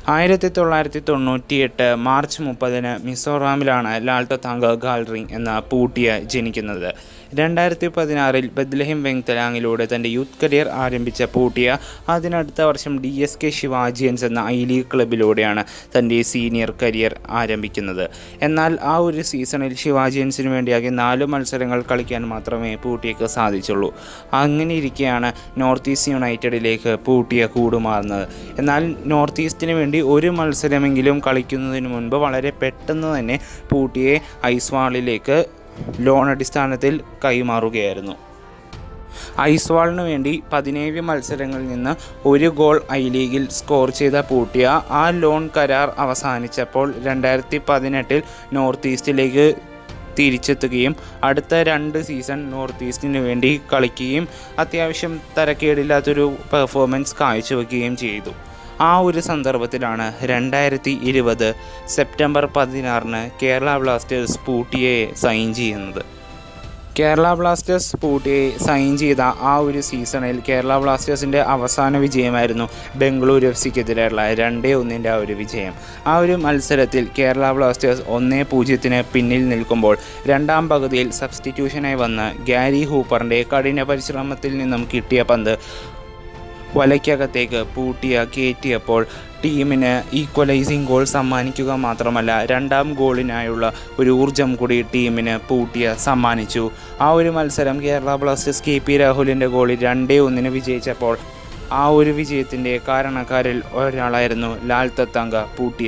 ആയിരത്തി തൊള്ളായിരത്തി തൊണ്ണൂറ്റിയെട്ട് മാർച്ച് മുപ്പതിന് മിസോറാമിലാണ് ലാൽ തത്താങ്ക ഗാൽറിംഗ് എന്ന പൂട്ടിയ ജനിക്കുന്നത് രണ്ടായിരത്തി പതിനാറിൽ ബദ്ലഹിം വെങ്തലാങ്ങിലൂടെ തൻ്റെ യൂത്ത് കരിയർ ആരംഭിച്ച പൂട്ടിയ അതിനടുത്ത വർഷം ഡി എസ് കെ ശിവാജിയൻസ് എന്ന ഐ ലീഗ് ക്ലബിലൂടെയാണ് തൻ്റെ സീനിയർ കരിയർ ആരംഭിക്കുന്നത് എന്നാൽ ആ ഒരു സീസണിൽ ശിവാജിയൻസിന് വേണ്ടിയാകെ നാല് മത്സരങ്ങൾ കളിക്കാൻ മാത്രമേ പൂട്ടിയക്ക് സാധിച്ചുള്ളൂ അങ്ങനെ ഇരിക്കെയാണ് നോർത്ത് ഈസ്റ്റ് യുണൈറ്റഡിലേക്ക് പൂട്ടിയ കൂടുമാറുന്നത് എന്നാൽ നോർത്ത് ഈസ്റ്റിന് വേണ്ടി ഒരു മത്സരമെങ്കിലും കളിക്കുന്നതിന് മുൻപ് വളരെ പെട്ടെന്ന് തന്നെ പൂട്ടിയെ ഐസ്വാളിലേക്ക് ലോൺ അടിസ്ഥാനത്തിൽ കൈമാറുകയായിരുന്നു ഐസ്വാളിന് വേണ്ടി പതിനേഴ് മത്സരങ്ങളിൽ നിന്ന് ഒരു ഗോൾ ഐ ലീഗിൽ സ്കോർ ചെയ്ത പൂട്ടിയ ആ ലോൺ കരാർ അവസാനിച്ചപ്പോൾ രണ്ടായിരത്തി പതിനെട്ടിൽ നോർത്ത് ഈസ്റ്റിലേക്ക് തിരിച്ചെത്തുകയും അടുത്ത രണ്ട് സീസൺ നോർത്ത് ഈസ്റ്റിന് വേണ്ടി കളിക്കുകയും അത്യാവശ്യം തരക്കേടില്ലാത്തൊരു പെർഫോമൻസ് കാഴ്ചവെക്കുകയും ചെയ്തു ആ ഒരു സന്ദർഭത്തിലാണ് രണ്ടായിരത്തി ഇരുപത് സെപ്റ്റംബർ പതിനാറിന് കേരള ബ്ലാസ്റ്റേഴ്സ് പൂട്ടിയെ സൈൻ ചെയ്യുന്നത് കേരള ബ്ലാസ്റ്റേഴ്സ് പൂട്ടിയെ സൈൻ ചെയ്ത ആ ഒരു സീസണിൽ കേരള ബ്ലാസ്റ്റേഴ്സിൻ്റെ അവസാന വിജയമായിരുന്നു ബംഗളൂരു എഫ് സിക്കെതിരെയുള്ള രണ്ടേ ഒന്നിൻ്റെ ആ ഒരു വിജയം ആ ഒരു മത്സരത്തിൽ കേരള ബ്ലാസ്റ്റേഴ്സ് ഒന്നേ പൂജ്യത്തിന് പിന്നിൽ നിൽക്കുമ്പോൾ രണ്ടാം പകുതിയിൽ സബ്സ്റ്റിറ്റ്യൂഷനായി വന്ന ഗ്യാരി ഹൂപ്പറിൻ്റെ കഠിന പരിശ്രമത്തിൽ നിന്നും കിട്ടിയ പന്ത് വലയ്ക്കകത്തേക്ക് പൂട്ടിയ കയറ്റിയപ്പോൾ ടീമിന് ഈക്വലൈസിംഗ് ഗോൾ സമ്മാനിക്കുക മാത്രമല്ല രണ്ടാം ഗോളിനായുള്ള ഒരു ഊർജം കൂടി ടീമിന് പൂട്ടിയ സമ്മാനിച്ചു ആ ഒരു മത്സരം കേരള ബ്ലാസ്റ്റേഴ്സ് കെ പി രാഹുലിൻ്റെ ഗോളിൽ രണ്ടേ ഒന്നിന് വിജയിച്ചപ്പോൾ ആ ഒരു വിജയത്തിൻ്റെ കാരണക്കാരിൽ ഒരാളായിരുന്നു ലാൽ തത്താങ്ക പൂട്ടിയ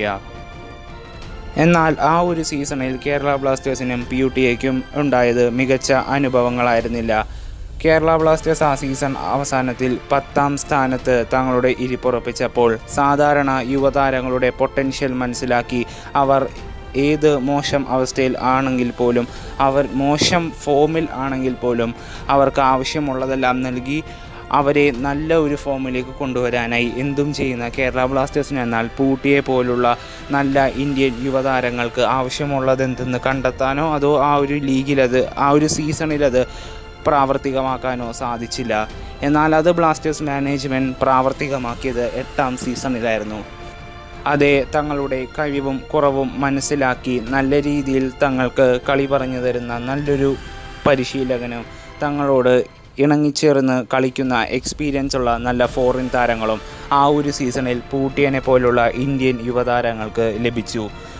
എന്നാൽ ആ ഒരു സീസണിൽ കേരള ബ്ലാസ്റ്റേഴ്സിനും പി യു ടി എക്കും ഉണ്ടായത് മികച്ച അനുഭവങ്ങളായിരുന്നില്ല കേരള ബ്ലാസ്റ്റേഴ്സ് ആ സീസൺ അവസാനത്തിൽ പത്താം സ്ഥാനത്ത് തങ്ങളുടെ ഇരിപ്പുറപ്പിച്ചപ്പോൾ സാധാരണ യുവതാരങ്ങളുടെ പൊട്ടൻഷ്യൽ മനസ്സിലാക്കി അവർ ഏത് മോശം അവസ്ഥയിൽ ആണെങ്കിൽ പോലും അവർ മോശം ഫോമിൽ ആണെങ്കിൽ പോലും അവർക്ക് ആവശ്യമുള്ളതെല്ലാം നൽകി അവരെ നല്ല ഒരു ഫോമിലേക്ക് കൊണ്ടുവരാനായി എന്തും ചെയ്യുന്ന കേരള ബ്ലാസ്റ്റേഴ്സിന് എന്നാൽ പൂട്ടിയെ പോലുള്ള നല്ല ഇന്ത്യൻ യുവതാരങ്ങൾക്ക് ആവശ്യമുള്ളതെന്തെന്ന് കണ്ടെത്താനോ അതോ ആ ഒരു ലീഗിലത് ആ ഒരു സീസണിലത് പ്രാവർത്തികമാക്കാനോ സാധിച്ചില്ല എന്നാൽ അത് ബ്ലാസ്റ്റേഴ്സ് മാനേജ്മെൻറ്റ് പ്രാവർത്തികമാക്കിയത് എട്ടാം സീസണിലായിരുന്നു അതെ തങ്ങളുടെ കഴിവും കുറവും മനസ്സിലാക്കി നല്ല രീതിയിൽ തങ്ങൾക്ക് കളി പറഞ്ഞു തരുന്ന നല്ലൊരു പരിശീലകനും തങ്ങളോട് ഇണങ്ങിച്ചേർന്ന് കളിക്കുന്ന എക്സ്പീരിയൻസ് ഉള്ള നല്ല ഫോറിൻ താരങ്ങളും ആ ഒരു സീസണിൽ പൂട്ടിയനെ പോലുള്ള ഇന്ത്യൻ യുവതാരങ്ങൾക്ക് ലഭിച്ചു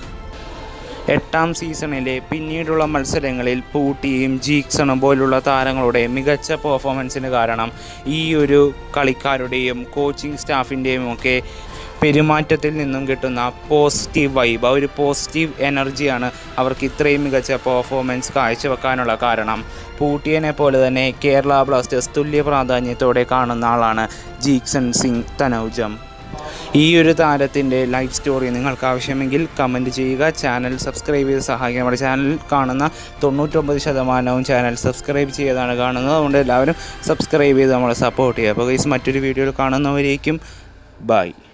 എട്ടാം സീസണിലെ പിന്നീടുള്ള മത്സരങ്ങളിൽ പൂട്ടിയും ജീക്സണും പോലുള്ള താരങ്ങളുടെ മികച്ച പെർഫോമൻസിന് കാരണം ഈ ഒരു കളിക്കാരുടെയും കോച്ചിങ് സ്റ്റാഫിൻ്റെയും ഒക്കെ പെരുമാറ്റത്തിൽ നിന്നും കിട്ടുന്ന പോസിറ്റീവ് വൈബ് ആ ഒരു പോസിറ്റീവ് എനർജിയാണ് അവർക്ക് ഇത്രയും മികച്ച പെർഫോമൻസ് കാഴ്ചവെക്കാനുള്ള കാരണം പൂട്ടിയനെ പോലെ തന്നെ കേരള ബ്ലാസ്റ്റേഴ്സ് തുല്യ പ്രാധാന്യത്തോടെ കാണുന്ന ആളാണ് ജീക്സൺ സിംഗ് തനൗജം ഈ ഒരു താരത്തിൻ്റെ ലൈഫ് സ്റ്റോറി നിങ്ങൾക്ക് ആവശ്യമെങ്കിൽ കമൻറ്റ് ചെയ്യുക ചാനൽ സബ്സ്ക്രൈബ് ചെയ്ത് സഹായിക്കുക നമ്മുടെ ചാനൽ കാണുന്ന തൊണ്ണൂറ്റൊമ്പത് ശതമാനവും ചാനൽ സബ്സ്ക്രൈബ് ചെയ്താണ് കാണുന്നത് അതുകൊണ്ട് എല്ലാവരും സബ്സ്ക്രൈബ് ചെയ്ത് നമ്മളെ സപ്പോർട്ട് ചെയ്യുക അപ്പോൾ ഗൈസ് മറ്റൊരു വീഡിയോയിൽ കാണുന്നവരേക്കും ബൈ